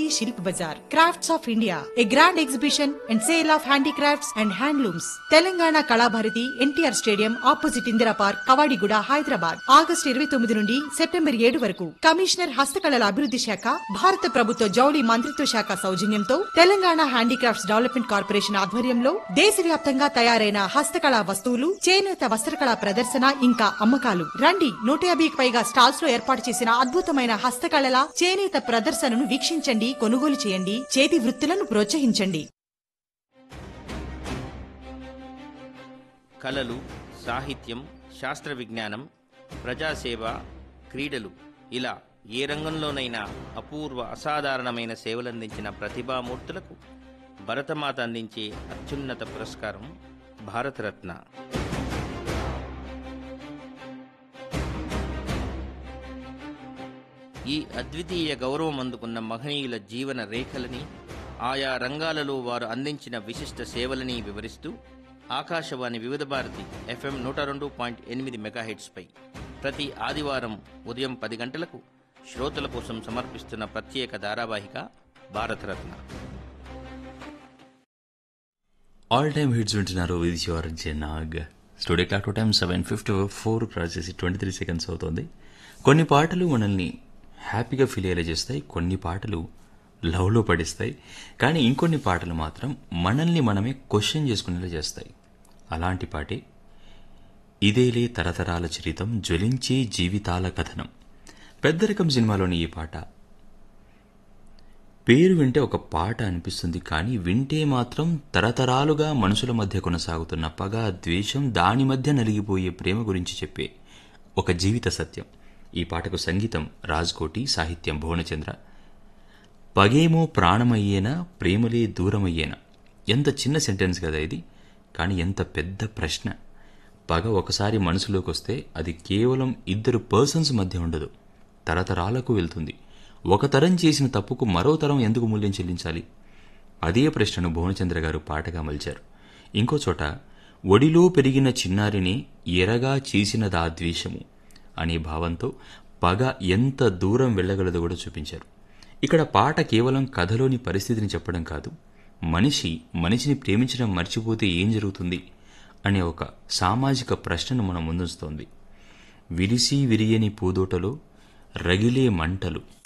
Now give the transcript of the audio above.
శిల్ప్ Bazaar crafts of India a grand exhibition and sale of handicrafts and handlooms Telangana Kalabharathi NTR stadium opposite Indira park Kavadiguda Hyderabad August ఇరవై తొమ్మిది నుండి September ఏడు వరకు commissioner హస్తకళల అభివృద్ధి శాఖ భారత ప్రభుత్వ జౌళి మంత్రిత్వ శాఖ సౌజన్యంతో తెలంగాణ హ్యాండీక్రాఫ్ట్స్ డెవలప్మెంట్ కార్పొరేషన్ ఆధ్వర్యంలో దేశవ్యాప్తంగా తయారైన హస్తకళా వస్తువులు చేనేత వస్త్రకళా ప్రదర్శన ఇంకా అమ్మకాలు రండి నూట యాభైకి పైగా స్టాల్స్ లో ఏర్పాటు చేసిన అద్భుతమైన హస్తకళల చేనేత ప్రదర్శనను వీక్షించండి కొనుగోలు చేయండి చేతి వృత్తులను ప్రోత్సహించండి కళలు సాహిత్యం శాస్త్ర విజ్ఞానం ప్రజాసేవ క్రీడలు ఇలా ఏ రంగంలోనైనా అపూర్వ అసాధారణమైన సేవలందించిన ప్రతిభామూర్తులకు భరతమాత అందించే అత్యున్నత పురస్కారం భారతరత్న ఈ అద్వితీయ గౌరవం అందుకున్న మహనీయుల జీవన రేఖలని ఆయా రంగాలలో వారు అందించిన విశిష్ట సేవలని వివరిస్తూ ఆకాశవాణి వివిధ భారతి ఎఫ్ఎం నూట రెండు పాయింట్ ఎనిమిది మెగాహెట్స్పై ప్రతి ఆదివారం ఉదయం పది గంటలకు శ్రోతల కోసం సమర్పిస్తున్న ప్రత్యేక ధారావాహిక భారతరత్న ఆల్ టైమ్ హిట్స్ వింటున్నారు విత్ యువర్ జనాగ్ studio clock time seven fifty four cross చేసి ట్వంటీ త్రీ సెకండ్స్ అవుతుంది కొన్ని పాటలు మనల్ని హ్యాపీగా ఫీల్ అయ్యేలా చేస్తాయి కొన్ని పాటలు లవ్లో పడిస్తాయి కానీ ఇంకొన్ని పాటలు మాత్రం మనల్ని మనమే క్వశ్చన్ చేసుకునేలా చేస్తాయి అలాంటి పాటే ఇదేలే తరతరాల చరితం జ్వలించే జీవితాల కథనం పెద్దరికం సినిమాలోని ఈ పాట పేరు వింటే ఒక పాట అనిపిస్తుంది కానీ వింటే మాత్రం తరతరాలుగా మనుషుల మధ్య కొనసాగుతున్న పగ ద్వేషం దాని మధ్య నలిగిపోయే ప్రేమ గురించి చెప్పే ఒక జీవిత సత్యం ఈ పాటకు సంగీతం రాజ్కోటి సాహిత్యం భువనచంద్ర పగేమో ప్రాణమయ్యేనా ప్రేమలే దూరమయ్యేనా ఎంత చిన్న సెంటెన్స్ కదా ఇది కానీ ఎంత పెద్ద ప్రశ్న పగ ఒకసారి మనసులోకి వస్తే అది కేవలం ఇద్దరు పర్సన్స్ మధ్య ఉండదు తరతరాలకు వెళ్తుంది ఒక తరం చేసిన తప్పుకు మరో తరం ఎందుకు మూల్యం చెల్లించాలి అదే ప్రశ్నను భువనచంద్ర గారు పాటగా మలిచారు ఇంకో చోట ఒడిలో పెరిగిన చిన్నారిని ఎరగా చేసినదా ద్వేషము అనే భావంతో పగ ఎంత దూరం వెళ్ళగలదో కూడా చూపించారు ఇక్కడ పాట కేవలం కథలోని పరిస్థితిని చెప్పడం కాదు మనిషి మనిషిని ప్రేమించడం మర్చిపోతే ఏం జరుగుతుంది అనే ఒక సామాజిక ప్రశ్నను మనం ముందుస్తోంది విరిసి విరియని పూదోటలో రగిలే మంటలు